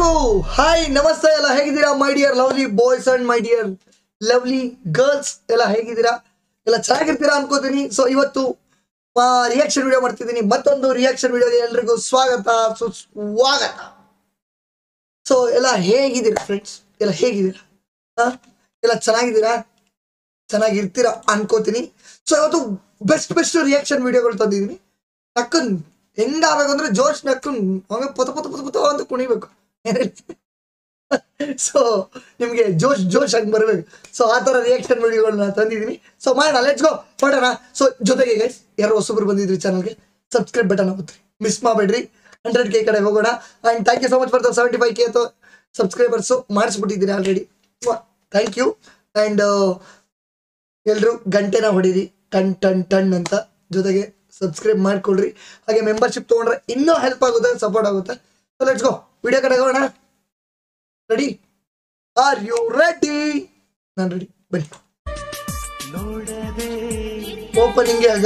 Hi ನಮಸ್ತೆ ಎಲ್ಲ ಹೇಗಿದ್ದೀರಾ my dear lovely boys and my dear lovely girls ಎಲ್ಲ ಹೇಗಿದ್ದೀರಾ ಎಲ್ಲ ಚೆನ್ನಾಗಿರ್ತೀರಾ ಅನ್ಕೋತೀನಿ ಸೊ ಇವತ್ತು ರಿಯಾಕ್ಷನ್ ವಿಡಿಯೋ ಮಾಡ್ತಿದ್ದೀನಿ ಮತ್ತೊಂದು ರಿಯಾಕ್ಷನ್ ವಿಡಿಯೋಗೆ ಎಲ್ರಿಗೂ ಸ್ವಾಗತ ಸುಸ್ವಾಗತ ಸೊ ಎಲ್ಲ ಹೇಗಿದ್ದೀರಾ ಫ್ರೆಂಡ್ಸ್ ಎಲ್ಲ ಹೇಗಿದ್ದೀರಾ ಹಾ ಎಲ್ಲ ಚೆನ್ನಾಗಿದ್ದೀರಾ ಚೆನ್ನಾಗಿರ್ತೀರಾ ಅನ್ಕೋತೀನಿ ಸೊ ಇವತ್ತು ಬೆಸ್ಟ್ ಬೆಸ್ಟ್ ರಿಯಾಕ್ಷನ್ ವಿಡಿಯೋಗಳು ತಂದಿದ್ದೀನಿ ನಕ್ಕನ್ ಹೆಂಗಾಗಬೇಕು ಅಂದ್ರೆ ಜೋಶ್ ನಕ್ಕನ್ ಹಂಗೆ ಪುತ ಪುತ ಪುತ ಪುತ ಅಂತ ಕುಣಿಬೇಕು ಸೊ ನಿಮಗೆ ಜೋಶ್ ಜೋಶ್ ಹಂಗೆ ಬರಬೇಕು ಸೊ ಆ ಥರ ರಿಯಾಕ್ಷನ್ ವಿಡಿಯೋಗಳನ್ನ ತಂದಿದ್ದೀನಿ ಸೊ ಮಾಡೋಣ ಲೆಟ್ಸ್ ಗೋ ಮಾಡೋಣ ಸೊ ಜೊತೆಗೆ ಗೈಸ್ ಯಾರು ಹೊಸಬ್ರು ಬಂದಿದ್ರಿ ಚಾನಲ್ಗೆ ಸಬ್ಸ್ಕ್ರೈಬ್ ಬಟನ್ ಆಗುತ್ತೆ ಮಿಸ್ ಮಾಡಬೇಡ್ರಿ ಹಂಡ್ರೆಡ್ ಕೆ ಕಡೆ ಹೋಗೋಣ and thank you so much for the seventy five K ಅಥವಾ ಸಬ್ಸ್ಕ್ರೈಬರ್ಸು ಮಾಡಿಸ್ಬಿಟ್ಟಿದ್ದೀರಿ ಆಲ್ರೆಡಿ ಥ್ಯಾಂಕ್ ಯು ಆ್ಯಂಡ್ ಎಲ್ಲರೂ ಗಂಟೆನ ಹೊಡೀರಿ ಟನ್ ಟನ್ ಟನ್ ಅಂತ ಜೊತೆಗೆ ಸಬ್ಸ್ಕ್ರೈಬ್ ಮಾಡ್ಕೊಳ್ರಿ ಹಾಗೆ ಮೆಂಬರ್ಶಿಪ್ ತೊಗೊಂಡ್ರೆ ಇನ್ನೂ ಹೆಲ್ಪ್ ಆಗುತ್ತೆ ಸಪೋರ್ಟ್ ಆಗುತ್ತೆ ಸೊ ಲೆಟ್ಸ್ ಗೋ ವಿಡಿಯೋ ಕಡೆ ಹೋಗೋಣ ರೆಡಿ ಆರ್ ಯು ರೆಡಿ ನಾನು ರೆಡಿ ಬನ್ನಿ ಓಪನಿಂಗ್ ಆಗ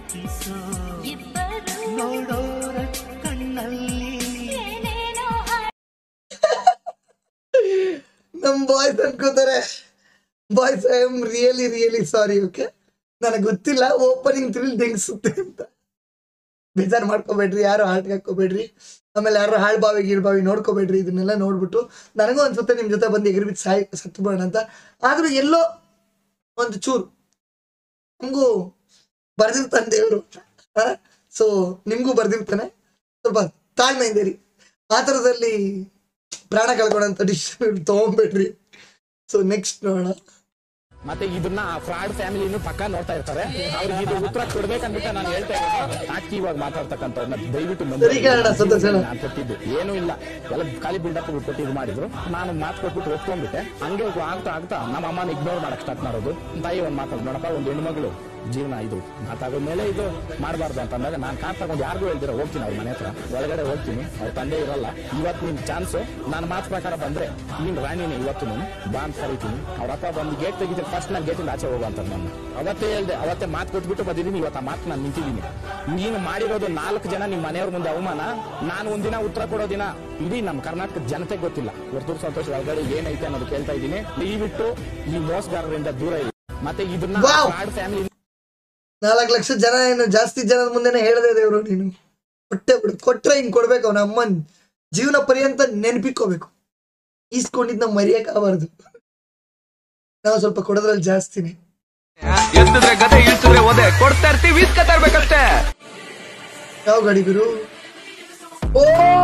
ನಮ್ ಬಾಯ್ಸ್ ಅನ್ಕೋತಾರೆ boys I am really really sorry okay ನನಗೆ ಗೊತ್ತಿಲ್ಲ ಓಪನಿಂಗ್ ಥ್ರಿಲ್ ದಿಂಗ್ಸುತ್ತೆ ಅಂತ ಬೇಜಾರು ಮಾಡ್ಕೋಬೇಡ್ರಿ ಯಾರು ಹಾಳ್ಗೆ ಹಾಕೋಬೇಡ್ರಿ ಆಮೇಲೆ ಯಾರು ಹಾಳು ಬಾವಿ ಗೀಳ್ ಬಾವಿ ನೋಡ್ಕೋಬೇಡ್ರಿ ಇದನ್ನೆಲ್ಲ ನೋಡ್ಬಿಟ್ಟು ನನಗೂ ಅನ್ಸುತ್ತೆ ನಿಮ್ಮ ಜೊತೆ ಬಂದು ಎಗರ್ಬಿಟ್ಟು ಸಾಯ್ ಸತ್ತು ಬಿಡೋಣ ಅಂತ ಆದ್ರೂ ಎಲ್ಲೋ ಒಂದು ಚೂರು ನಮಗೂ ಬರ್ದಿರ್ತಾನೆ ದೇವರು ಸೊ ನಿಮಗೂ ಬರ್ದಿರ್ತಾನೆ ಸ್ವಲ್ಪ ತಾಳ್ಮೆಯಿಂದ ಇರಿ ಆ ಥರದಲ್ಲಿ ಪ್ರಾಣ ಕಳ್ಕೊಳ್ಳೋಂಥ ಡಿಸಿಷನ್ ತೊಗೊಂಬೇಡ್ರಿ ಸೊ ನೆಕ್ಸ್ಟ್ ನೋಡೋಣ ಮತ್ತೆ ಇದನ್ನ ಫ್ರಾಡ್ ಫ್ಯಾಮಿಲಿನು ಪಕ್ಕ ನೋಡ್ತಾ ಇರ್ತಾರೆ ಅವ್ರಿಗೆ ಇದು ಉತ್ತರ ಕೊಡ್ಬೇಕಂದ್ಬಿಟ್ಟು ನಾನು ಹೇಳ್ತಾ ಇದ್ದೀನಿ ಆಕ್ಟಿವ್ ಮಾತಾಡ್ತಕ್ಕಂಥವ್ರನ್ನ ದಯವಿಟ್ಟು ನಂಬಿ. ಸರಿ ಕನ್ನಡ ಸಂತೋಷ ನಾನು ಕೊಟ್ಟಿದ್ದು ಏನೂ ಇಲ್ಲ ಎಲ್ಲ ಖಾಲಿ ಬಿಲ್ಡಪ್ ಕೊಟ್ಟು ಇದು ಮಾಡಿದ್ರು ನಾನು ಮಾತು ಕೊಟ್ಬಿಟ್ಟು ಒಪ್ಕೊಂಡ್ಬಿಟ್ಟೆ ಹಂಗೆ ಆಗ್ತಾ ಆಗ್ತಾ ನಮ್ಮ ಅಮ್ಮನ ಇಗ್ನೋರ್ ಮಾಡಕ್ ಸ್ಟಾರ್ಟ್ ಮಾಡೋದು ತಾಯಿ ಒಂದು ಮಾತಾಡ್ ನೋಡಪ್ಪ ಒಂದು ಹೆಣ್ಮಗಳು ಜೀವನ ಇದು ಮಾತಾಡೋ ಮೇಲೆ ಇದು ಮಾಡಬಾರ್ದು ಅಂತ ಅಂದಾಗ ನಾನು ಕಾರ್ ತಗೊಂಡು ಯಾರಿಗೂ ಹೇಳ್ದಿರ ಹೋಗ್ತೀನಿ ಅವ್ರ ಮನೆ ಹತ್ರ ಒಳಗಡೆ ಹೋಗ್ತೀನಿ ಅವ್ರ ತಂದೆ ಇರಲ್ಲ ಇವತ್ತು ನಿನ್ ಚಾನ್ಸು ನಾನು ಮಾತು ಪ್ರಕಾರ ಬಂದ್ರೆ ನೀನ್ ರಾಣಿನೇ ಇವತ್ತು ನಾನು ಬಾ ಅಂತ ಕರಿತೀನಿ ಅವ್ರ ಅಪ್ಪ ಬಂದು ಗೇಟ್ ತೆಗಿತೀನಿ ಫಸ್ಟ್ ನಾನು ಗೇಟಿಂದ ಆಚೆ ಹೋಗು ಅಂತ ನಾನು ಅವತ್ತೇ ಹೇಳ್ದೆ ಅವತ್ತೇ ಮಾತು ಕೊಟ್ಬಿಟ್ಟು ಬಂದಿದ್ದೀನಿ ಇವತ್ತು ಆ ಮಾತು ನಾನು ನಿಂತಿದ್ದೀನಿ ನೀನು ಮಾಡಿರೋದು ನಾಲ್ಕು ಜನ ನಿಮ್ಮ ಮನೆಯವ್ರ ಮುಂದೆ ಅವಮಾನ ನಾನು ಒಂದಿನ ಉತ್ತರ ಕೊಡೋ ದಿನ ಇಡೀ ನಮ್ಮ ಕರ್ನಾಟಕದ ಜನತೆಗೆ ಗೊತ್ತಿಲ್ಲ ಹೊರತೂರು ಸಂತೋಷ ಒಳಗಡೆ ಏನೈತೆ ಅನ್ನೋದು ಕೇಳ್ತಾ ಇದ್ದೀನಿ ದಯವಿಟ್ಟು ಈ ಮೋಸಗಾರರಿಂದ ದೂರ ಇರಿ ಮತ್ತೆ ಇದನ್ನ Wow. ಫ್ರಾಡ್ ಫ್ಯಾಮಿಲಿ ನಾಲ್ಕು ಲಕ್ಷ ಜನ ಏನು ಜಾಸ್ತಿ ಜನದ ಮುಂದೆನೆ ಹೇಳ್ದೆ ದೇವ್ರು ನೀನು ಕೊಟ್ಟೆ ಬಿಡು ಕೊಟ್ರೆ ಹಿಂಗ್ ಕೊಡ್ಬೇಕು ಅವನ ಅಮ್ಮನ್ ಜೀವನ ಪರ್ಯಂತ ನೆನಪಿಕೋಬೇಕು ಈಸ್ಕೊಂಡಿದ್ ನಾವು ಮರೆಯಕ್ಕಾಗಬಾರ್ದು ನಾವು ಸ್ವಲ್ಪ ಕೊಡೋದ್ರಲ್ಲಿ ಜಾಸ್ತಿನೇ ಎತ್ತಿದ್ರೆ ಗದೆ ಇಳ್ಸಿದ್ರೆ ಒದೆ ಕೊಡ್ತಾ ಇರ್ತೀವಿ ಇಸ್ಕೊತಾ ಇರ್ಬೇಕಷ್ಟೇ ಯಾವ ಗಾಡಿ ಗುರು ಓ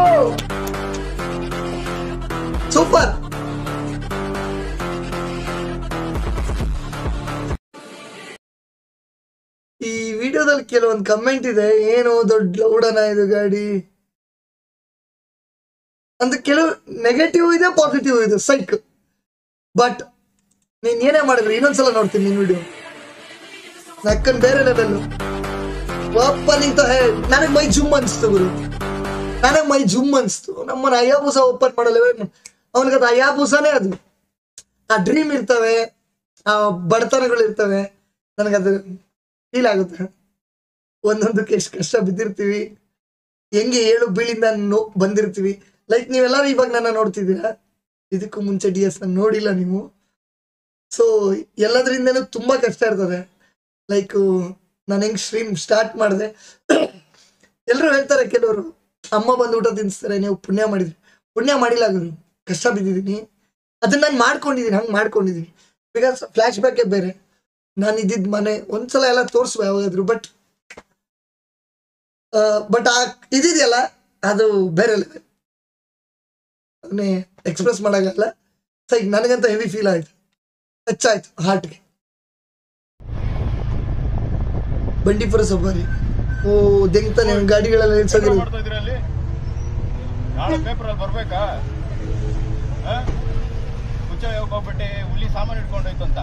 ಸೂಪರ್ ಈ ವಿಡಿಯೋದಲ್ಲಿ ಕೆಲವೊಂದು ಕಮೆಂಟ್ ಇದೆ ಏನು ದೊಡ್ಡ ಲೌಡನ ಇದು ಗಾಡಿ ಅಂತ ಕೆಲವು ನೆಗೆಟಿವ್ ಇದೆ ಪಾಸಿಟಿವ್ ಇದೆ ಸೈಕ್ ಬಟ್ ನೀನ್ ಏನೇ ಮಾಡಿದ್ರು ಇನ್ನೊಂದ್ಸಲ ನೋಡ್ತೀನಿ ನಿನ್ ವಿಡಿಯೋ ನಕ್ಕನ್ ಬೇರೆ ಲೆವೆಲ್ ಓಪನಿಂಗ್ ನನಗೆ ಮೈ ಜುಮ್ ಅನ್ಸ್ತು ಗುರು ನನಗೆ ಮೈ ಜುಮ್ ಅನ್ಸ್ತು ನಮ್ಮನ್ನ ಅಯ್ಯಾಬೂಸ ಓಪನ್ ಮಾಡೋ ಲೆವೆಲ್ ಅವನಿಗೆ ಅದು ಅಯ್ಯಾಬೂಸನೇ ಅದು ಆ ಡ್ರೀಮ್ ಇರ್ತವೆ ಆ ಬಡತನಗಳು ಇರ್ತವೆ ನನಗದು ಫೀಲ್ ಆಗುತ್ತೆ ಒಂದೊಂದಕ್ಕೆ ಎಷ್ಟು ಕಷ್ಟ ಬಿದ್ದಿರ್ತೀವಿ ಹೆಂಗೆ ಏಳು ಬೀಳಿಂದ ನೋ ಬಂದಿರ್ತೀವಿ ಲೈಕ್ ನೀವೆಲ್ಲರೂ ಇವಾಗ ನನ್ನ ನೋಡ್ತಿದ್ದೀರಾ ಇದಕ್ಕೂ ಮುಂಚೆ ಡಿ ಎಸ್ ನೋಡಿಲ್ಲ ನೀವು ಸೊ ಎಲ್ಲದರಿಂದನೂ ತುಂಬಾ ಕಷ್ಟ ಇರ್ತದೆ ಲೈಕ್ ನಾನು ಹೆಂಗ್ ಸ್ಟ್ರೀಮ್ ಸ್ಟಾರ್ಟ್ ಮಾಡಿದೆ ಎಲ್ಲರೂ ಹೇಳ್ತಾರೆ ಕೆಲವರು ಅಮ್ಮ ಬಂದು ಊಟ ತಿನ್ನಿಸ್ತಾರೆ ನೀವು ಪುಣ್ಯ ಮಾಡಿದ್ರಿ ಪುಣ್ಯ ಮಾಡಿಲ್ಲ ಗುರು ಕಷ್ಟ ಬಿದ್ದಿದ್ದೀನಿ ಅದನ್ನ ನಾನು ಮಾಡ್ಕೊಂಡಿದ್ದೀನಿ ಹಂಗೆ ಮಾಡ್ಕೊಂಡಿದ್ದೀನಿ ಬಿಕಾಸ್ ಫ್ಲ್ಯಾಶ್ ಬ್ಯಾಕೇ ಬೇರೆ ನಾನು ಇದ್ದಿದ್ದ ಮನೆ ಒಂದ್ಸಲ ಎಲ್ಲ ತೋರಿಸುವ ಯಾವಾಗಾದ್ರು ಬಟ್ ಬಟ್ ಆ ಇದಿದೆಯಲ್ಲ ಅದು ಬೇರೆ ಲೆವೆಲ್ ಅದನ್ನೇ ಎಕ್ಸ್ಪ್ರೆಸ್ ಮಾಡೋಕ್ಕಲ್ಲ ಸೈ ನನಗಂತ ಹೆವಿ ಫೀಲ್ ಆಯ್ತು ಟಚ್ ಆಯ್ತು ಹಾರ್ಟ್ಗೆ ಬಂಡೀಪುರ ಸಫಾರಿ ಓ ದೆಂಗ್ತಾನೆ ಗಾಡಿಗಳೆಲ್ಲ ನಿಲ್ಸೋದಿಲ್ಲ ಮಾಡ್ತಾ ಇದೀರ ಅಲ್ಲಿ ನಾಳೆ ಪೇಪರ್ ಅಲ್ಲಿ ಬರ್ಬೇಕಾ ಆ? ಹುಚ್ಚ ಹೋಗ್ಬಿಟ್ಟೆ ಹುಲಿ ಸಾಮಾನು ಇಟ್ಕೊಂಡೋಯ್ತು ಅಂತ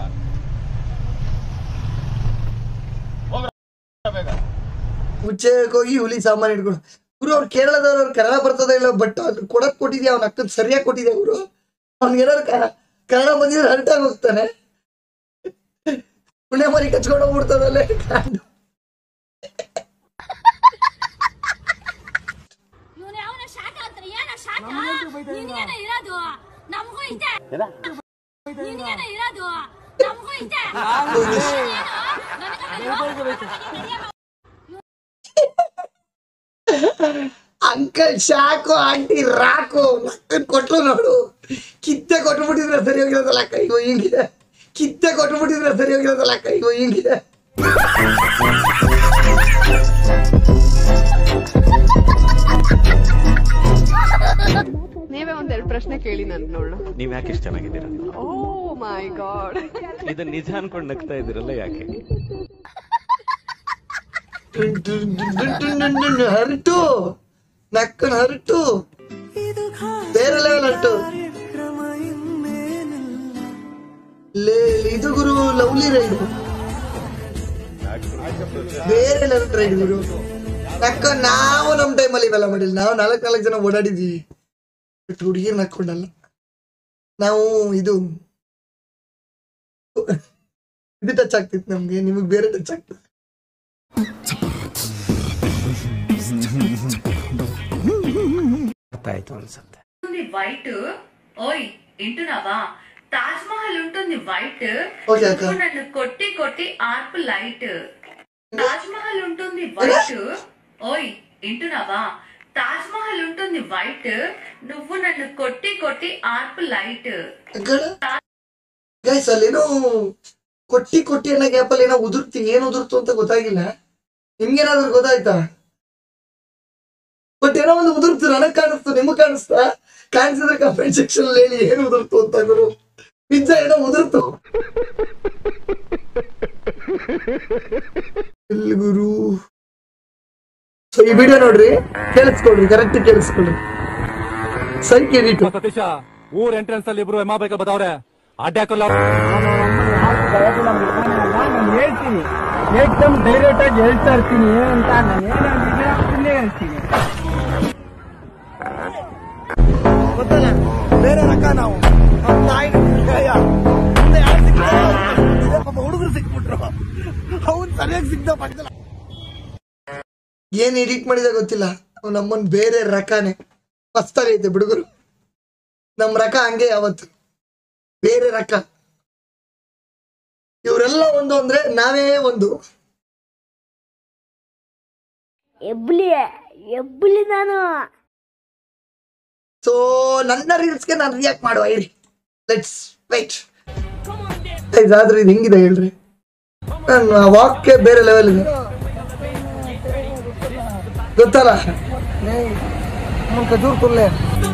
ಹೋಗ್ರ ಬೇಗ ಉಚ್ಚೆಗೆ ಹೋಗಿ ಹುಲಿ ಸಾಮಾನು ಹಿಡ್ಕೊಂಡು ಗುರು ಅವ್ರು ಕೇರಳದವ್ರು ಅವ್ರು ಕನ್ನಡ ಬರ್ತದೆ ಇಲ್ಲ ಬಟ್ ಅದು ಕೊಡಕ್ ಕೊಟ್ಟಿದ್ಯಾ ಅವ್ನ ಅಕ್ಕನ್ ಸರಿಯಾಗಿ ಕೊಟ್ಟಿದ್ಯಾ ಗುರು ಅವ್ನಿಗೆ ಏನಾದ್ರು ಕ- ಕನ್ನಡ ಬಂದಿದ್ರೆ ಹರ್ಟಾಗಿ ಹೋಗ್ತಾನೆ ಪುಣ್ಯ ಮರಿ ಕಚ್ಕೊಂಡು ಹೋಗ್ಬಿಡ್ತಾನಲ್ಲೇ ಇವನು ಅವನ ಶಾಖ ಹತ್ರ ಏನ ಶಾಖ ನಿನ್ಗೇನೆ ಇರೋದು ನಮಗೂ ಇದೆ ನಿನ್ಗೇನೆ ಇರೋದು ನಮಗೂ ಇದೆ ಅಂಕಲ್ ಶಾಕು ಆಂಟಿ ರಾಕು ನಕ್ಕನ್ ಕೊಟ್ಲು ನೋಡು ಕಿತ್ತೆ ಕೊಟ್ಬಿಟ್ಟಿದ್ರೆ ಸರಿ ಹೋಗಿರೋದಲ್ಲ ಕೈ ಹಿಂಗೆ ಕಿತ್ತೆ ಕೊಟ್ಬಿಟ್ಟಿದ್ರೆ ಸರಿ ಹೋಗಿರೋದಲ್ಲ ಕೈ ಹಿಂಗೆ ನೀವೇ ಒಂದೆರಡು ಪ್ರಶ್ನೆ ಕೇಳಿ ನನ್ಗೆ ನೋಡೋಣ ನೀವ್ ಯಾಕೆ ಇಷ್ಟು ಚೆನ್ನಾಗಿದ್ದೀರಾ ಓ ಮೈ ಗಾಡ್ ಇದನ್ನ ನಿಜ ಅನ್ಕೊಂಡು ನಗ್ತಾ ಇದ್ದೀರಲ್ಲ ಯಾಕೆ ಹರ್ಟು ನಕ್ಕನ್ ಹರ್ಟು ಬೇರೆ ಲೆವೆಲ್ ಹರ್ಟು ಲೇ ಇದು ಗುರು ಲವ್ಲಿ ರೈಡ್ ಬೇರೆ ಲೆವೆಲ್ ರೈಡ್ ಗುರು ನಕ್ಕ ನಾವು ನಮ್ ಟೈಮಲ್ಲಿ ಇವೆಲ್ಲ ಮಾಡಿಲ್ಲ ನಾವು ನಾಲ್ಕು ನಾಲ್ಕು ಜನ ಓಡಾಡಿದೀವಿ ಬಟ್ ಹುಡುಗಿರ್ ನಕ್ಕೊಂಡಲ್ಲ ನಾವು ಇದು ಇದು ಟಚ್ ಆಗ್ತಿತ್ತು ನಮ್ಗೆ ನಿಮಗ್ ಬೇರೆ ಟಚ್ ಆಗ್ತದೆ ಅರ್ಥ ಆಯ್ತು ಅನ್ಸುತ್ತೆ ఉంటుంది వైట్ ఓయ్ వింటున్నావా తాజ్ మహల్ ఉంటుంది వైట్ ఓకే అక్క. నువ్వు నన్ను కొట్టి కొట్టి ఆర్పు లైట్ తాజ్ మహల్ ఉంటుంది వైట్ ఓయ్ వింటున్నావా తాజ్ మహల్ ఉంటుంది వైట్ నువ్వు నన్ను కొట్టి కొట్టి ఆర్పు లైట్ ಗೈಸ್ ಅಲ್ಲೇನೋ ಕೊಟ್ಟಿ ಕೊಟ್ಟಿ ಅನ್ನೋ ಗ್ಯಾಪಲ್ಲಿ ಏನೋ ಉದುರ್ತಿ ಏನ್ ಉದುರ್ತು ಅಂತ ಗೊತ್ತಾಗಿಲ್ಲ ನಿಮ್ಗೇನಾದ್ರೂ ಗೊತ್ತಾಯ್ತಾ ಬಟ್ ಏನೋ ಒಂದು ಉದುರ್ತು ನನಗ್ ಕಾಣಿಸ್ತು ನಿಮಗ್ ಕಾಣಿಸ್ತಾ ಕಾಣಿಸಿದ್ರೆ ಕಮೆಂಟ್ ಸೆಕ್ಷನ್ ಅಲ್ಲಿ ಹೇಳಿ ಏನು ಉದುರ್ತು ಅಂತ ಗುರು ನಿಜ ಏನೋ ಉದುರ್ತು ಎಲ್ಲಿ ಗುರು ಸೊ ಈ ವಿಡಿಯೋ ನೋಡ್ರಿ ಕೇಳಿಸ್ಕೊಳ್ರಿ ಕರೆಕ್ಟ್ ಕೇಳಿಸ್ಕೊಳ್ರಿ ಸೈಕ್ ಎಡಿಟ್ ಸತೀಶ ಊರ್ ಎಂಟ್ರೆನ್ಸ್ ಅಲ್ಲಿ ಇಬ್ರು ಎಮ್ಮ ಬೇಕಾ ಬದವ್ರೆ ಅಡ್ಯಾಕಲ್ಲ ಹೇಳ್ತೀನಿ ಏಕ್ದಮ್ ಡೈರೆಕ್ಟ್ ಆಗಿ ಹೇಳ್ತಾ ಇರ್ತೀನಿ ಅಂತ ನಾನು ಏನಾಗಿದೆ ಅದನ್ನೇ ಹೇಳ್ತೀನಿ ಗೊತ್ತಲ್ಲ ಬೇರೆ ರಕ ನಾವು ನಮ್ ತಾಯಿ ಮುಂದೆ ಯಾರು ಸಿಕ್ಕಿದ್ರು ಪಾಪ ಹುಡುಗರು ಸಿಕ್ಬಿಟ್ರು ಅವ್ನು ಸರಿಯಾಗಿ ಸಿಕ್ದ ಪಕ್ಕದಲ್ಲಿ ಏನ್ ಎಡಿಟ್ ಮಾಡಿದ ಗೊತ್ತಿಲ್ಲ ಅವ್ನ್ ನಮ್ಮನ್ ಬೇರೆ ರಕಾನೆ ಮಸ್ತಾಗೈತೆ ಬಿಡುಗರು ನಮ್ ರಕ ಹಂಗೆ ಯಾವತ್ತು ಬೇರೆ ರಕ ಇವರೆಲ್ಲ ಒಂದು ಅಂದ್ರೆ ನಾವೇ ಒಂದು ಎಬ್ಲಿ ಎಬ್ಲಿ ನಾನು ಸೊ ನನ್ನ ರೀಲ್ಸ್ಗೆ ನಾನು ರಿಯಾಕ್ಟ್ ಮಾಡುವ ಇರಿ ಲೆಟ್ಸ್ ವೈಟ್ ಆದ್ರೂ ಇದು ಹೆಂಗಿದೆ ಹೇಳ್ರಿ ನನ್ನ ವಾಕ್ಗೆ ಬೇರೆ ಲೆವೆಲ್ ಇದೆ ಗೊತ್ತಲ್ಲ ಖಜೂರ್ ತುಲ್ಲೆ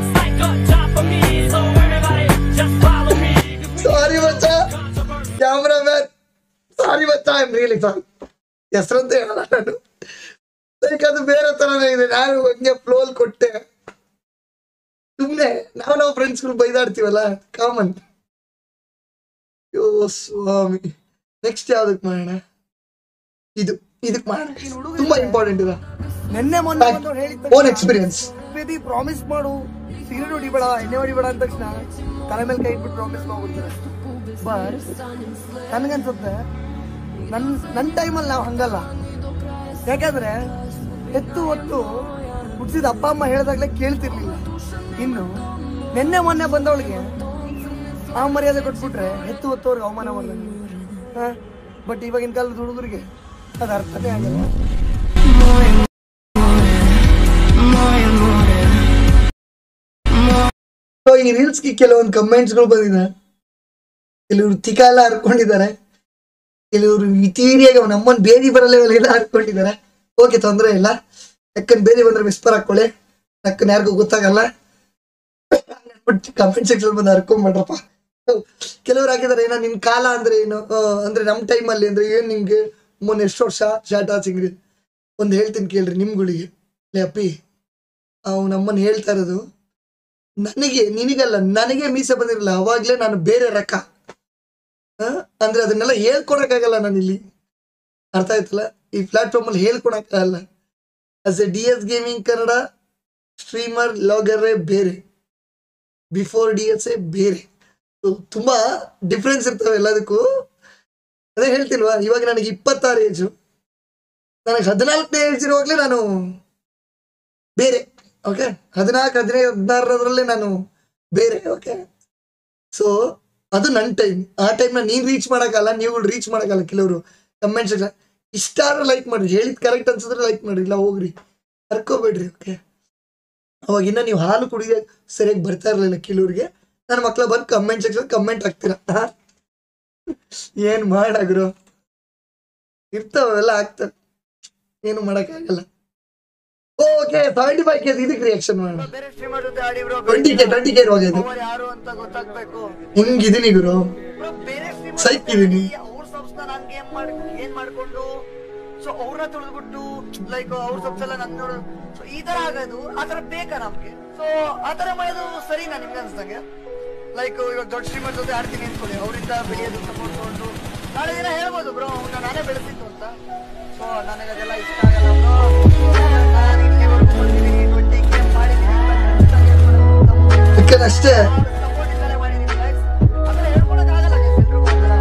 ಸಾರಿ ಬಚ್ಚ ಕ್ಯಾಮ್ರಾಮ್ಯಾನ್ ಸಾರಿ ಬಚ್ಚ ಐ ಆಮ್ ರಿಯಲಿ ಸಾರಿ ಹೆಸರಂತ ಹೇಳಲ್ಲ ನಾನು ಲೈಕ್ ಅದು ಬೇರೆ ತರನೇ ಇದೆ ನಾನು ಹಂಗೆ ಫ್ಲೋಲ್ ಕೊಟ್ಟೆ ಸುಮ್ನೆ ನಾವು ನಾವು ಫ್ರೆಂಡ್ಸ್ಗಳು ಬೈದಾಡ್ತೀವಲ್ಲ ಕಾಮನ್ ಯೋ ಸ್ವಾಮಿ ನೆಕ್ಸ್ಟ್ ಯಾವ್ದಕ್ ಮಾಡೋಣ ಇದು ಇದಕ್ ಮಾಡೋಣ ತುಂಬಾ ಇಂಪಾರ್ಟೆಂಟ್ ಇದೆ ನಿನ್ನೆ ಮೊನ್ನೆ ಬಂದವ್ರು ಹೇಳಿದ ಓನ್ ಎಕ್ಸ್ಪೀರಿಯನ್ಸ್ ಬೇಬಿ ಪ್ರಾಮಿಸ್ ಮಾಡು ಸಿಗರೇಟ್ ಹೊಡಿಬೇಡ ಎಣ್ಣೆ ಹೊಡಿಬೇಡ ಅಂದ ತಕ್ಷಣ ತಲೆ ಮೇಲೆ ಕೈ ಇಟ್ಬಿಟ್ಟು ಪ್ರಾಮಿಸ್ ಮಾಡ್ಬಿಡ್ತಾರೆ ಬಟ್ ನನಗನ್ಸುತ್ತೆ ನನ್ ನನ್ನ ಟೈಮಲ್ಲಿ ನಾವು ಹಂಗಲ್ಲ ಯಾಕಂದ್ರೆ ಎತ್ತು ಹೊತ್ತು ಹುಟ್ಟಿಸಿದ ಅಪ್ಪ ಅಮ್ಮ ಹೇಳ್ದಾಗ್ಲೇ ಕೇಳ್ತಿರ್ಲಿಲ್ಲ ಇನ್ನು ನಿನ್ನೆ ಮೊನ್ನೆ ಬಂದವಳಿಗೆ ಆ ಮರ್ಯಾದೆ ಕೊಟ್ಬಿಟ್ರೆ ಎತ್ತು ಹೊತ್ತವ್ರಿಗೆ ಅವಮಾನ ಮಾಡ್ದಂಗೆ ಬಟ್ ಇವಾಗಿನ ಕಾಲದ ಹುಡುಗರಿಗೆ ಅದು ಅರ್ಥನೇ ಆಗಲ್ಲ ಸೊ ಈ ರೀಲ್ಸ್ಗೆ ಕೆಲವೊಂದು ಕಮೆಂಟ್ಸ್ಗಳು ಬಂದಿದೆ ಕೆಲವರು ತಿಕ ಎಲ್ಲ ಹರ್ಕೊಂಡಿದ್ದಾರೆ ಕೆಲವರು ಇತೀರಿಯಾಗಿ ನಮ್ಮನ್ನ ಬೇದಿ ಬರೋ ಲೆವೆಲ್ ಎಲ್ಲ ಹರ್ಕೊಂಡಿದ್ದಾರೆ ಓಕೆ ತೊಂದರೆ ಇಲ್ಲ ಯಾಕಂದ್ ಬೇದಿ ಬಂದ್ರೆ ವಿಸ್ಪರ್ ಹಾಕೊಳ್ಳಿ ಯಾಕನ್ ಯಾರಿಗೂ ಗೊತ್ತಾಗಲ್ಲ ಕಮೆಂಟ್ ಸೆಕ್ಷನ್ ಬಂದು ಹರ್ಕೊಂಡ್ಬಿಡ್ರಪ್ಪ ಕೆಲವ್ರು ಹಾಕಿದಾರೆ ಏನೋ ನಿನ್ ಕಾಲ ಅಂದ್ರೆ ಏನು ಆ, ಅಂದ್ರೆ ನಮ್ ಟೈಮಲ್ಲಿ ಅಂದ್ರೆ ಏನ್ ನಿಮ್ಗೆ ಮೊನ್ನೆ ಎಷ್ಟು ವರ್ಷ ಶಾಟ ಸಿಂಗ್ರಿ ಒಂದ್ ಹೇಳ್ತೀನಿ ಕೇಳ್ರಿ ನಿಮ್ಗಳಿಗೆ ಲೇ ಅಪ್ಪಿ ಅವ್ ನಮ್ಮನ್ನ ಹೇಳ್ತಾ ಇರೋದು ನನಗೆ ನಿನಗಲ್ಲ ನನಗೆ ಮೀಸೆ ಬಂದಿರಲ್ಲ ಅವಾಗ್ಲೇ ನಾನು ಬೇರೆ ರಕ ಆ? ಅಂದ್ರೆ ಅದನ್ನೆಲ್ಲ ಹೇಳ್ಕೊಡಕ್ಕಾಗಲ್ಲ ನಾನು ಇಲ್ಲಿ ಅರ್ಥ ಆಯ್ತಲ್ಲ ಈ ಪ್ಲಾಟ್ಫಾರ್ಮ್ ಅಲ್ಲಿ ಹೇಳ್ಕೊಡಕ್ಕಾಗಲ್ಲ as a D S gaming Kannada streamer ಲಾಗರೇ ಬೇರೆ ಬಿಫೋರ್ ಡಿ ಎಸ್ ಎ ಬೇರೆ So, ತುಂಬಾ ಡಿಫ್ರೆನ್ಸ್ ಇರ್ತವೆ ಎಲ್ಲದಕ್ಕೂ ಅದೇ ಹೇಳ್ತಿಲ್ವಾ ಇವಾಗ ನನಗೆ ಇಪ್ಪತ್ತಾರು ಏಜು ನನಗೆ ಹದಿನಾಲ್ಕನೇ ಏಜ್ ಇರುವಾಗಲೇ ನಾನು ಬೇರೆ ಓಕೆ ಹದಿನಾಲ್ಕು ಹದಿನೈದು ಹದಿನಾರರಲ್ಲೇ ನಾನು ಬೇರೆ ಓಕೆ ಸೊ ಅದು ನನ್ನ ಟೈಮ್ ಆ ಟೈಮ್ನ ನೀನು ರೀಚ್ ಮಾಡೋಕ್ಕಲ್ಲ ನೀವುಗಳು ರೀಚ್ ಮಾಡೋಕ್ಕಲ್ಲ ಕೆಲವರು ಕಮೆಂಟ್ ಸೆಕ್ಷನ್ ಇಷ್ಟಾದ್ರೂ ಲೈಕ್ ಮಾಡ್ರಿ ಹೇಳಿದ್ ಕರೆಕ್ಟ್ ಅನ್ಸಿದ್ರೆ ಲೈಕ್ ಮಾಡ್ರಿ ಇಲ್ಲ ಹೋಗ್ರಿ ಕರ್ಕೋಬೇಡ್ರಿ ಓಕೆ ಅವಾಗ ಇನ್ನ ನೀವು ಹಾಲು ಕುಡಿಯ ಸರಿಯಾಗಿ ಬರ್ತಾ ಇರಲಿಲ್ಲ ಕೆಲವ್ರಿಗೆ ನನ್ನ ಮಕ್ಳ ಬಂದು ಕಮೆಂಟ್ ಸೆಕ್ಷನ್ ಕಮೆಂಟ್ ಹಾಕ್ತೀರಾ ಆ? ಏನ್ ಮಾಡಾಗ್ರು ಇರ್ತಾವೆಲ್ಲ ಆಗ್ತವೆ ಏನು ಮಾಡಕ್ಕಾಗಲ್ಲ ಓಕೆ ಸೆವೆಂಟಿ ಫೈವ್ ಕೆ ಇದಕ್ಕೆ ರಿಯಾಕ್ಷನ್ ಮಾಡೋಣ ಬೇರೆ ಸ್ಟ್ರೀಮರ್ ಜೊತೆ ಆಡಿ bro twenty K twenty K ಇರುವಾಗ ಇದು ಅವ್ರು ಯಾರು ಅಂತ ಗೊತ್ತಾಗ್ಬೇಕು ಹಿಂಗಿದೀನಿ ಗುರು ಬ್ರೋ ಬೇರೆ ಸ್ಟ್ರೀಮರ್ ಸೈಕ್ ಇದೀನಿ ಅವ್ರ ಸಬ್ಸ್ ನಾನ್ ಗೇಮ್ ಮಾಡ್ ಏನ್ ಮಾಡ್ಕೊಂಡು ಸೊ ಅವ್ರನ್ನ ತುಳಿದ್ಬಿಟ್ಟು ಲೈಕ್ ಅವ್ರ ಸಬ್ಸ್ ಎಲ್ಲ ನನ್ ನೋಡೋದು ಸೊ ಈ ತರ ಆಗೋದು ಆ ತರ ಬೇಕಾ ನಮ್ಗೆ ಸೊ ಆ ತರ ಮಾಡೋದು ಸರಿನಾ ನಿಮ್ಗೆ ಅನ್ಸ್ದಂಗೆ ಲೈಕ್ ಇವಾಗ ದೊಡ್ಡ ಸ್ಟ್ರೀಮರ್ ಜೊತೆ ಆಡ್ತೀನಿ ಅನ್ಕೊಳ್ಳಿ ಅವರಿಂದ ಬೆಳೆಯೋದು ಸಪೋರ್ಟ್ ತಗೊಂಡು ನಾಳೆ ದಿನ ಹೇಳ್ಬೋದು ಬ್ರೋ ಅವ್ನ ನಾನೇ ಬೆಳೆಸಿದ್ದು ಅಂತ ಸೊ ನನಗೆ ಅದೆಲ್ಲ ಇಷ್ಟ ಆಗಲ್ಲ ಬ್ರೋ ನಾನು ಇಲ್ಲಿವರೆಗೂ ಬಂದಿದ್ದೀನಿ ಟ್ವೆಂಟಿ ಗೇಮ್ ಮಾಡಿದ್ದೀನಿ ಅಂತ ಹೇಳ್ಕೊಳಕ್ಕೆ ಯಾಕಂದ್ರೆ ಅಷ್ಟೇ ಸಪೋರ್ಟ್ ಇಂದಾನೆ ಮಾಡಿದ್ದೀನಿ guys. ಆತರ ಹೇಳ್ಕೊಳಕ್ ಆಗಲ್ಲ guys ಎಲ್ರಿಗೂ ಒಂಥರ.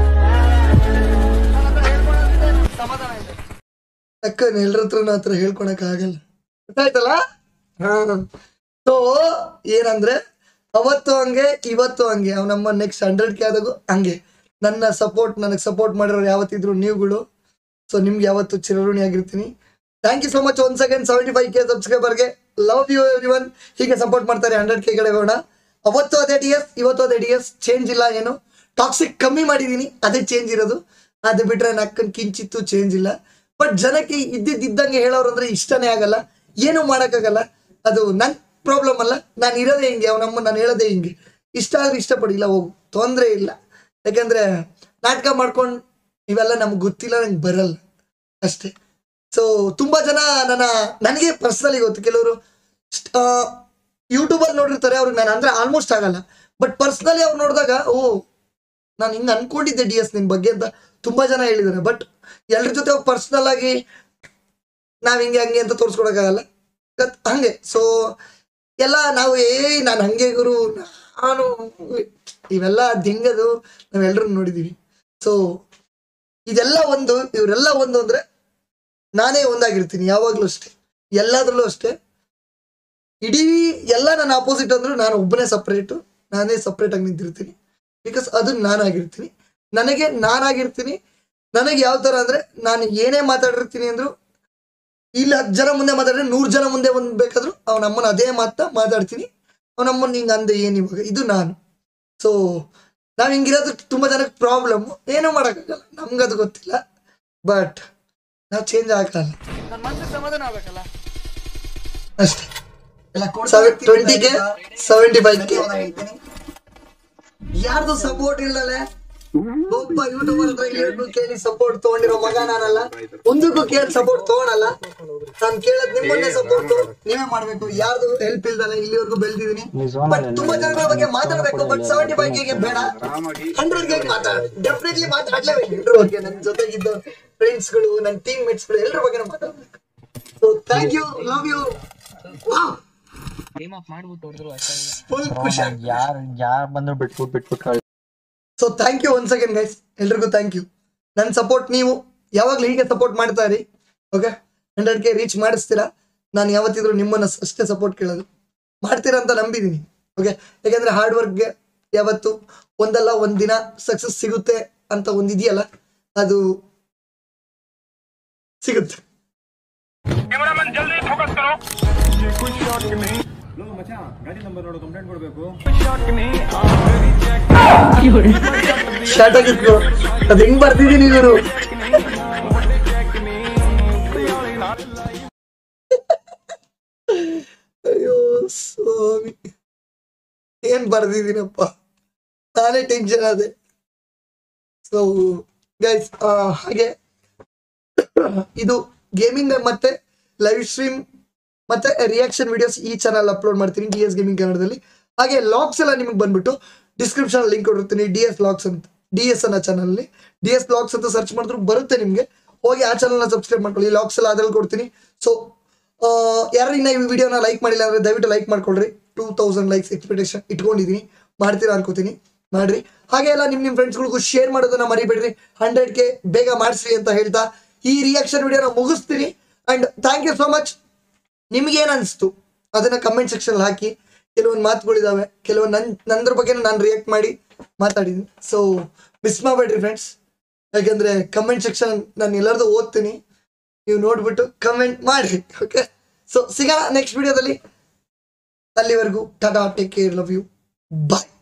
ನನ್ನ ಹತ್ರ ಹೇಳ್ಕೊಳೋದ್ರಿಂದ ನಂಗ್ ಸಮಾಧಾನ ಇದೆ ಅಕ್ಕ ಎಲ್ರ ಹತ್ರನೂ ಹತ್ರ ಹೇಳ್ಕೊಳಕ್ ಆಗಲ್ಲ ಗೊತ್ತಾಯ್ತಲ್ಲ ಹಾ ಸೊ ಏನಂದ್ರೆ ಅವತ್ತು ಹಂಗೆ ಇವತ್ತು ಹಂಗೆ ಅವ್ ನಮ್ಮ ನೆಕ್ಸ್ಟ್ ಹಂಡ್ರೆಡ್ ಕೆ ಆದಾಗೂ ಹಂಗೆ ನನ್ನ ಸಪೋರ್ಟ್ ನನಗೆ ಸಪೋರ್ಟ್ ಮಾಡಿರೋರು ಯಾವತ್ತಿದ್ರು ನೀವುಗಳು ಸೊ ನಿಮ್ಗೆ ಯಾವತ್ತು ಚಿರಋಣಿ ಆಗಿರ್ತೀನಿ thank you so much one second seventy five K ಸಬ್ಸ್ಕ್ರೈಬರ್ಗೆ ಲವ್ ಯು ಎವ್ರಿ ಒನ್ ಹೀಗೆ ಸಪೋರ್ಟ್ ಮಾಡ್ತಾರೆ ಹಂಡ್ರೆಡ್ ಕೆ ಕಡೆ ಹೋಗೋಣ ಅವತ್ತು ಅದೇ ಡಿ ಎಸ್ ಇವತ್ತು ಅದೇ ಡಿ ಎಸ್ ಚೇಂಜ್ ಇಲ್ಲ ಏನು ಟಾಕ್ಸಿಕ್ ಕಮ್ಮಿ ಮಾಡಿದ್ದೀನಿ ಅದೇ ಚೇಂಜ್ ಇರೋದು ಅದು ಬಿಟ್ರೆ ನಕ್ಕನ್ ಕಿಂಚಿತ್ತು ಚೇಂಜ್ ಇಲ್ಲ ಬಟ್ ಜನಕ್ಕೆ ಇದ್ದಿದ್ದಂಗೆ ಹೇಳೋರು ಅಂದ್ರೆ ಇಷ್ಟನೇ ಆಗಲ್ಲ ಏನು ಮಾಡೋಕ್ಕಾಗಲ್ಲ ಅದು ನನ್ನ ಪ್ರಾಬ್ಲಮ್ ಅಲ್ಲ ನಾನು ಇರೋದೇ ಹಿಂಗೆ ಅವನಮ್ಮ ನಾನು ಹೇಳೋದೇ ಹಿಂಗೆ ಇಷ್ಟ ಆದ್ರೆ ಇಷ್ಟಪಡಿಲ್ಲ ಹೋಗು ತೊಂದರೆ ಇಲ್ಲ ಯಾಕಂದ್ರೆ ನಾಟಕ ಮಾಡ್ಕೊಂಡು ಇವೆಲ್ಲ ನಮ್ಗೆ ಗೊತ್ತಿಲ್ಲ ನಂಗೆ ಬರಲ್ಲ ಅಷ್ಟೇ ಸೊ ತುಂಬಾ ಜನ ನನ್ನ ನನಗೆ ಪರ್ಸನಲಿ ಗೊತ್ತು ಕೆಲವರು ಯೂಟ್ಯೂಬಲ್ಲಿ ನೋಡಿರ್ತಾರೆ ಅವ್ರಿಗೆ ನಾನು ಅಂದ್ರೆ ಆಲ್ಮೋಸ್ಟ್ ಆಗಲ್ಲ ಬಟ್ ಪರ್ಸ್ನಲಿ ಅವ್ರು ನೋಡಿದಾಗ ಓ ನಾನು ಹಿಂಗೆ ಅನ್ಕೊಂಡಿದ್ದೆ ಡಿ ಎಸ್ ನಿನ್ ಬಗ್ಗೆ ಅಂತ ತುಂಬಾ ಜನ ಹೇಳಿದ್ದಾರೆ ಬಟ್ ಎಲ್ರ ಜೊತೆ ಪರ್ಸ್ನಲ್ ಆಗಿ ನಾವ್ ಹಿಂಗೆ ಹಂಗೆ ಅಂತ ತೋರಿಸ್ಕೊಡಕ್ಕಾಗಲ್ಲ ಗತ್- ಹಂಗೆ ಸೊ ಎಲ್ಲ ನಾವು ಏ ನಾನು ಹಂಗೆ ಗುರು ನಾನು ಇವೆಲ್ಲ ದಿಂಗದು ನಾವೆಲ್ಲರೂ ನೋಡಿದೀವಿ ಸೊ ಇದೆಲ್ಲ ಒಂದು ಇವರೆಲ್ಲ ಒಂದು ಅಂದ್ರೆ ನಾನೇ ಒಂದಾಗಿರ್ತೀನಿ ಯಾವಾಗ್ಲೂ ಅಷ್ಟೇ ಎಲ್ಲಾದ್ರಲ್ಲೂ ಅಷ್ಟೇ ಇಡೀ ಎಲ್ಲ ನನ್ನ ಆಪೋಸಿಟ್ ಅಂದ್ರು ನಾನು ಒಬ್ಬನೇ ಸಪ್ರೇಟು ನಾನೇ ಸಪ್ರೇಟ್ ಆಗಿ ನಿಂತಿರ್ತೀನಿ ಬಿಕಾಸ್ ಅದು ನಾನಾಗಿರ್ತೀನಿ ನನಗೆ ನಾನಾಗಿರ್ತೀನಿ ನನಗೆ ಯಾವ ತರ ಅಂದ್ರೆ ನಾನು ಏನೇ ಮಾತಾಡಿರ್ತೀನಿ ಅಂದ್ರು ಇಲ್ಲಿ ಹತ್ತು ಜನ ಮುಂದೆ ಮಾತಾಡಿದ್ರೆ ನೂರು ಜನ ಮುಂದೆ ಒಂದ್ ಬೇಕಾದ್ರು ಅವನಮ್ಮನ ಅದೇ ಮಾತ ಮಾತಾಡ್ತೀನಿ ಅವನಮ್ಮನ ಹಿಂಗೆ ಅಂದೆ ಏನು ಇವಾಗ ಇದು ನಾನು ಸೊ ನಾವ್ ಹಿಂಗಿರೋದು ತುಂಬಾ ಜನಕ್ಕೆ ಪ್ರಾಬ್ಲಮ್ ಏನೂ ಮಾಡೋಕ್ಕಾಗಲ್ಲ ನಮ್ಗೆ ಅದು ಗೊತ್ತಿಲ್ಲ ಬಟ್ ನಾವು ಚೇಂಜ್ ಆಗಲ್ಲ ನನ್ನ ಮನ್ಸಿಗೆ ಸಮಾಧಾನ ಆಗ್ಬೇಕಲ್ಲ ಅಷ್ಟೇ twenty K seventy five K ಯಾರ್ದು ಸಪೋರ್ಟ್ ಇಲ್ಲಲೆ ಒಬ್ಬ ಯೂಟ್ಯೂಬರ್ ಹತ್ರ ಹೇಳಿದ್ದು ಕೇಳಿ ಸಪೋರ್ಟ್ ತಗೊಂಡಿರೋ ಮಗ ನಾನಲ್ಲ ಒಂದಕ್ಕೂ ಕೇಳಿ ಸಪೋರ್ಟ್ ತಗೊಳಲ್ಲ ನಾನ್ ಕೇಳದ್ ನಿಮ್ಮನ್ನೇ ಸಪೋರ್ಟ್ ನೀವೇ ಮಾಡ್ಬೇಕು ಯಾರ್ದು ಹೆಲ್ಪ್ ಇಲ್ದಲ್ಲ ಇಲ್ಲಿವರೆಗೂ ಬೆಳೆದಿದ್ದೀನಿ ಬಟ್ ತುಂಬಾ ಜನಗಳ ಬಗ್ಗೆ ಮಾತಾಡ್ಬೇಕು ಬಟ್ ಸೆವೆಂಟಿ ಫೈವ್ ಗೆ ಬೇಡ ಹಂಡ್ರೆಡ್ ಗೆ ಮಾತಾಡ ಡೆಫಿನೆಟ್ಲಿ ಮಾತಾಡ್ಲೇಬೇಕು ಎಲ್ರ ಬಗ್ಗೆ ನನ್ನ ಜೊತೆಗಿದ್ದ ಫ್ರೆಂಡ್ಸ್ ಗಳು ನನ್ನ ಟೀಮ್ ಮೇಟ್ಸ್ ಗಳು ಎಲ್ಲರ ಬಗ್ಗೆ ಮಾತಾಡ್ಬೇಕು so thank you love you full ಖುಷಿ ಯಾರ್ ಯಾರ್ ಬಂದ್ರು ಬಿಟ್ಬಿಟ್ ಬಿಟ್ಬಿಟ್ಟು so thank you one second guys ಎಲ್ರಿಗೂ ಥ್ಯಾಂಕ್ ಯು ನನ್ನ ಸಪೋರ್ಟ್ ನೀವು ಯಾವಾಗಲೂ ಹೀಗೆ ಸಪೋರ್ಟ್ ಮಾಡ್ತಾ ಇರಿ ಓಕೆ ಹಂಡ್ರೆಡ್ ಕೆ ರೀಚ್ ಮಾಡಿಸ್ತೀರಾ ನಾನು ಯಾವತ್ತಿದ್ರು ನಿಮ್ಮನ್ನ ಅಷ್ಟೇ ಸಪೋರ್ಟ್ ಕೇಳೋದು ಮಾಡ್ತೀರಾ ಅಂತ ನಂಬಿದ್ದೀನಿ ಓಕೆ ಯಾಕಂದ್ರೆ ಹಾರ್ಡ್ ವರ್ಕ್ಗೆ ಯಾವತ್ತು ಒಂದಲ್ಲ ಒಂದ್ ದಿನ ಸಕ್ಸಸ್ ಸಿಗುತ್ತೆ ಅಂತ ಒಂದಿದೆಯಲ್ಲ ಅದು ಸಿಗುತ್ತೆ ಗಾಡಿ ನಂಬರ್ ನೋಡು ಕಂಪ್ಲೇಂಟ್ ಕೊಡ್ಬೇಕು ಶಾರ್ಟ್ ಆಗಿತ್ತು ಅದು ಹೆಂಗ್ ಬರ್ತಿದ್ದೀನಿ ಇವರು ಅಯ್ಯೋ ಸ್ವಾಮಿ ಏನ್ ಬರ್ದಿದ್ದೀನಪ್ಪ ನಾನೇ ಟೆನ್ಷನ್ ಅದೇ ಸೊ ಗೈಸ್ ಹಾಗೆ ಇದು ಗೇಮಿಂಗ್ ಮತ್ತೆ ಲೈವ್ ಸ್ಟ್ರೀಮ್ ಮತ್ತೆ ರಿಯಾಕ್ಷನ್ ವಿಡಿಯೋಸ್ ಈ ಚಾನಲ್ ಅಪ್ಲೋಡ್ ಮಾಡ್ತೀನಿ ಡಿ ಎಸ್ ಗೇಮಿಂಗ್ ಕನ್ನಡದಲ್ಲಿ ಹಾಗೆ ಲಾಗ್ಸ್ ಎಲ್ಲ ನಿಮಗೆ ಬಂದ್ಬಿಟ್ಟು ಡಿಸ್ಕ್ರಿಪ್ಷನ್ ಲಿಂಕ್ ಕೊಟ್ಟಿರ್ತೀನಿ ಡಿ ಎಸ್ ಲಾಗ್ಸ್ ಅಂತ ಡಿ ಎಸ್ ಅನ್ನೋ ಚಾನಲ್ ಡಿ ಎಸ್ ಲಾಗ್ಸ್ ಅಂತ ಸರ್ಚ್ ಮಾಡಿದ್ರು ಬರುತ್ತೆ ನಿಮಗೆ ಹೋಗಿ ಆ ಚಾನಲ್ನ ಸಬ್ಸ್ಕ್ರೈಬ್ ಮಾಡ್ಕೊಳ್ಳಿ ಲಾಗ್ಸ್ ಎಲ್ಲ ಅದ್ರಲ್ಲಿ ಕೊಡ್ತೀನಿ ಸೊ ಯಾರು ಇನ್ನ ಈ ವಿಡಿಯೋನ ಲೈಕ್ ಮಾಡಿಲ್ಲ ಅಂದ್ರೆ ದಯವಿಟ್ಟು ಲೈಕ್ ಮಾಡ್ಕೊಳ್ರಿ ಟೂ ತೌಸಂಡ್ ಲೈಕ್ಸ್ ಎಕ್ಸ್ಪೆಕ್ಟೇಷನ್ ಇಟ್ಕೊಂಡಿದ್ದೀನಿ ಮಾಡ್ತೀರಾ ಅನ್ಕೋತೀನಿ ಮಾಡ್ರಿ ಹಾಗೆ ಎಲ್ಲ ನಿಮ್ ನಿಮ್ ಫ್ರೆಂಡ್ಸ್ಗಳಿಗೂ ಶೇರ್ ಮಾಡೋದನ್ನ ಮರಿಬೇಡ್ರಿ ಹಂಡ್ರೆಡ್ ಕೆ ಬೇಗ ಮಾಡಿಸ್ರಿ ಅಂತ ಹೇಳ್ತಾ ಈ ರಿಯಾಕ್ಷನ್ ವಿಡಿಯೋನ ಮುಗಿಸ್ತೀನಿ and thank you so much ನಿಮ್ಗೇನ್ ಅನಿಸ್ತು ಅದನ್ನ ಕಮೆಂಟ್ ಸೆಕ್ಷನ್ ಹಾಕಿ ಕೆಲವೊಂದು ಮಾತುಗಳಿದಾವೆ ಕೆಲವೊಂದು ನನ್ ನಂದ್ರ ಬಗ್ಗೆ ನಾನು ರಿಯಾಕ್ಟ್ ಮಾಡಿ ಮಾತಾಡಿದ್ದೀನಿ ಸೊ ಮಿಸ್ ಮಾಡಬೇಡ್ರಿ ಫ್ರೆಂಡ್ಸ್ ಯಾಕೆಂದ್ರೆ ಕಮೆಂಟ್ ಸೆಕ್ಷನ್ ನಾನು ಎಲ್ಲರದು ಓದ್ತೀನಿ ನೀವು ನೋಡ್ಬಿಟ್ಟು ಕಮೆಂಟ್ ಮಾಡಿ ಓಕೆ ಸೊ ಸಿಗೋಣ ನೆಕ್ಸ್ಟ್ ವಿಡಿಯೋದಲ್ಲಿ ಅಲ್ಲಿವರೆಗೂ ಟಾಟಾ take care love you bye